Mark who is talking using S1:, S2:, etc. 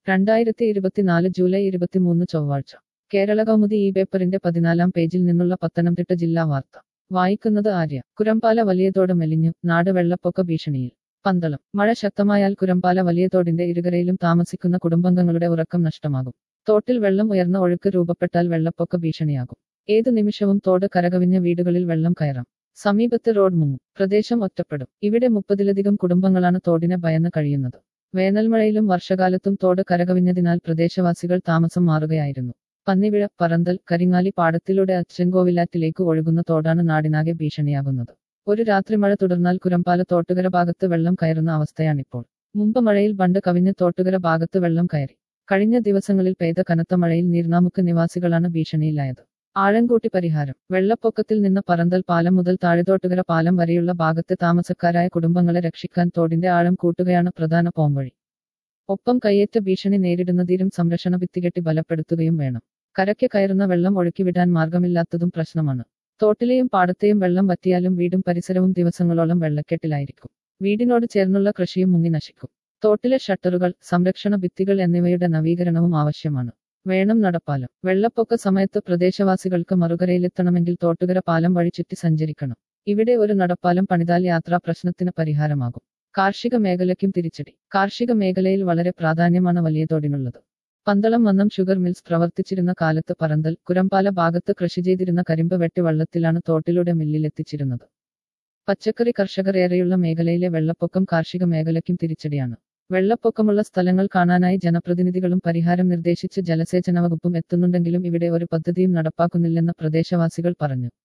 S1: രണ്ടായിരത്തി ഇരുപത്തിനാല് ജൂലൈ ഇരുപത്തിമൂന്ന് ചൊവ്വാഴ്ച കേരള കൗമുദി ഈ പേപ്പറിന്റെ പതിനാലാം പേജിൽ നിന്നുള്ള പത്തനംതിട്ട ജില്ലാ വാർത്ത വായിക്കുന്നത് ആര്യ കുരമ്പാല വലിയതോട് മെലിഞ്ഞു നാട് വെള്ളപ്പൊക്ക ഭീഷണിയിൽ പന്തളം മഴ ശക്തമായാൽ കുരമ്പാല വലിയതോടിന്റെ ഇരുകരയിലും താമസിക്കുന്ന കുടുംബാംഗങ്ങളുടെ ഉറക്കം നഷ്ടമാകും തോട്ടിൽ വെള്ളം ഉയർന്ന ഒഴുക്ക് രൂപപ്പെട്ടാൽ വെള്ളപ്പൊക്ക ഭീഷണിയാകും ഏതു നിമിഷവും തോട് കരകവിഞ്ഞ വീടുകളിൽ വെള്ളം കയറാം സമീപത്ത് റോഡ് മുങ്ങും പ്രദേശം ഒറ്റപ്പെടും ഇവിടെ മുപ്പതിലധികം കുടുംബങ്ങളാണ് തോടിനെ ഭയന്ന് കഴിയുന്നത് വേനൽമഴയിലും വർഷകാലത്തും തോട് കരകവിഞ്ഞതിനാൽ പ്രദേശവാസികൾ താമസം മാറുകയായിരുന്നു പന്നിവിഴ പറന്തൽ കരിങ്ങാലി പാടത്തിലൂടെ അച്ചൻകോവിലാറ്റിലേക്ക് ഒഴുകുന്ന തോടാണ് നാടിനാകെ ഭീഷണിയാകുന്നത് ഒരു രാത്രി മഴ തുടർന്നാൽ കുരമ്പാല തോട്ടുകര ഭാഗത്ത് വെള്ളം കയറുന്ന അവസ്ഥയാണിപ്പോൾ മുമ്പ് മഴയിൽ ബണ്ട് കവിഞ്ഞ് തോട്ടുകര ഭാഗത്ത് വെള്ളം കയറി കഴിഞ്ഞ ദിവസങ്ങളിൽ പെയ്ത കനത്ത മഴയിൽ നീർനാമുക്ക് നിവാസികളാണ് ഭീഷണിയിലായത് ആഴംകൂട്ടി പരിഹാരം വെള്ളപ്പൊക്കത്തിൽ നിന്ന് പറന്തൽ പാലം മുതൽ താഴെത്തോട്ടുകര പാലം വരെയുള്ള ഭാഗത്തെ താമസക്കാരായ കുടുംബങ്ങളെ രക്ഷിക്കാൻ തോടിന്റെ ആഴം കൂട്ടുകയാണ് പ്രധാന പോംവഴി ഒപ്പം കയ്യേറ്റ ഭീഷണി നേരിടുന്നതിലും സംരക്ഷണ ഭിത്തികെട്ടി ബലപ്പെടുത്തുകയും വേണം കരയ്ക്ക് കയറുന്ന വെള്ളം ഒഴുക്കിവിടാൻ മാർഗമില്ലാത്തതും പ്രശ്നമാണ് തോട്ടിലെയും പാടത്തെയും വെള്ളം വറ്റിയാലും വീടും പരിസരവും ദിവസങ്ങളോളം വെള്ളക്കെട്ടിലായിരിക്കും വീടിനോട് ചേർന്നുള്ള കൃഷിയും മുങ്ങി നശിക്കും തോട്ടിലെ ഷട്ടറുകൾ സംരക്ഷണ ഭിത്തികൾ എന്നിവയുടെ നവീകരണവും ആവശ്യമാണ് വേണം നടപ്പാലം വെള്ളപ്പൊക്ക സമയത്ത് പ്രദേശവാസികൾക്ക് മറുകരയിലെത്തണമെങ്കിൽ തോട്ടുകര പാലം വഴി ചുറ്റി സഞ്ചരിക്കണം ഇവിടെ ഒരു നടപ്പാലം പണിതാൽ യാത്രാ പ്രശ്നത്തിന് പരിഹാരമാകും കാർഷിക മേഖലയ്ക്കും തിരിച്ചടി കാർഷിക മേഖലയിൽ വളരെ പ്രാധാന്യമാണ് വലിയ തോടിനുള്ളത് പന്തളം മന്നം ഷുഗർ മിൽസ് പ്രവർത്തിച്ചിരുന്ന കാലത്ത് പറന്തൽ കുരമ്പാല ഭാഗത്ത് കൃഷി ചെയ്തിരുന്ന കരിമ്പ് വെട്ടി വള്ളത്തിലാണ് തോട്ടിലൂടെ മില്ലിലെത്തിച്ചിരുന്നത് പച്ചക്കറി കർഷകർ ഏറെയുള്ള മേഖലയിലെ വെള്ളപ്പൊക്കം കാർഷിക മേഖലയ്ക്കും തിരിച്ചടിയാണ് വെള്ളപ്പൊക്കമുള്ള സ്ഥലങ്ങൾ കാണാനായി ജനപ്രതിനിധികളും പരിഹാരം നിർദ്ദേശിച്ച് ജലസേചന വകുപ്പും എത്തുന്നുണ്ടെങ്കിലും ഇവിടെ ഒരു പദ്ധതിയും നടപ്പാക്കുന്നില്ലെന്ന് പ്രദേശവാസികൾ പറഞ്ഞു